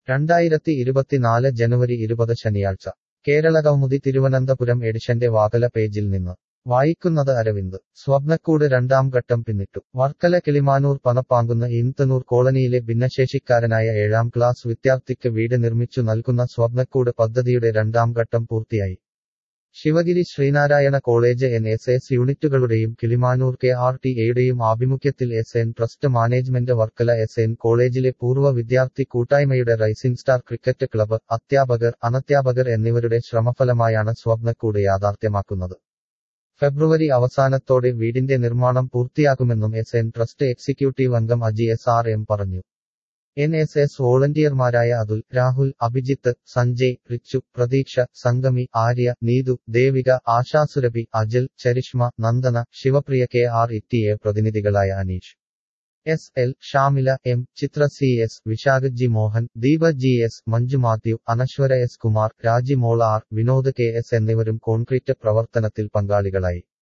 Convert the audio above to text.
രണ്ടായിരത്തി ഇരുപത്തിനാല് ജനുവരി ഇരുപത് ശനിയാഴ്ച കേരളകൗമുദി തിരുവനന്തപുരം എഡിഷന്റെ വാകല പേജിൽ നിന്ന് വായിക്കുന്നത് അരവിന്ദ് സ്വപ്നക്കൂട് രണ്ടാം ഘട്ടം പിന്നിട്ടു വർക്കല കിളിമാനൂർ പണപ്പാങ്കുന്ന് ഇൻതനൂർ കോളനിയിലെ ഭിന്നശേഷിക്കാരനായ ഏഴാം ക്ലാസ് വിദ്യാർത്ഥിക്ക് വീട് നിർമ്മിച്ചു നൽകുന്ന സ്വപ്നക്കൂട് പദ്ധതിയുടെ രണ്ടാം ഘട്ടം പൂർത്തിയായി Sivagiri Sreenarayana college N S S യൂണിറ്റുകളുടെയും കിളിമാനൂർ കെ ആർ ടി എയുടെയും ആഭിമുഖ്യത്തിൽ S N trust management Varkala S N കോളേജിലെ പൂർവ്വ വിദ്യാർത്ഥി കൂട്ടായ്മയുടെ റൈസിംഗ് സ്റ്റാർ ക്രിക്കറ്റ് ക്ലബ്ബ് അധ്യാപകർ അനധ്യാപകർ എന്നിവരുടെ ശ്രമഫലമായാണ് സ്വപ്നക്കൂട് യാഥാർത്ഥ്യമാക്കുന്നത് ഫെബ്രുവരി അവസാനത്തോടെ വീടിന്റെ നിർമ്മാണം പൂർത്തിയാക്കുമെന്നും എസ് എൻ ട്രസ്റ്റ് എക്സിക്യൂട്ടീവ് അംഗം അജി എസ് ആർ എം പറഞ്ഞു എൻ എസ് എസ് വോളണ്ടിയർമാരായ അതുൽ രാഹുൽ അഭിജിത്ത് സഞ്ജയ് റിച്ചു പ്രതീക്ഷ സംഗമി ആര്യ നീതു ദേവിക ആശാസുരഭി അജൽ ചരിഷ്മ നന്ദന ശിവപ്രിയ കെ ആർ ഇറ്റിയെ പ്രതിനിധികളായ Aneesh S L Shamila M Chithra C S Vishakh G Mohan Deepa G S Manju Mathew Anaswara S Kumar Rajimol R Vinod K S എന്നിവരും കോൺക്രീറ്റ് പ്രവർത്തനത്തിൽ പങ്കാളികളായി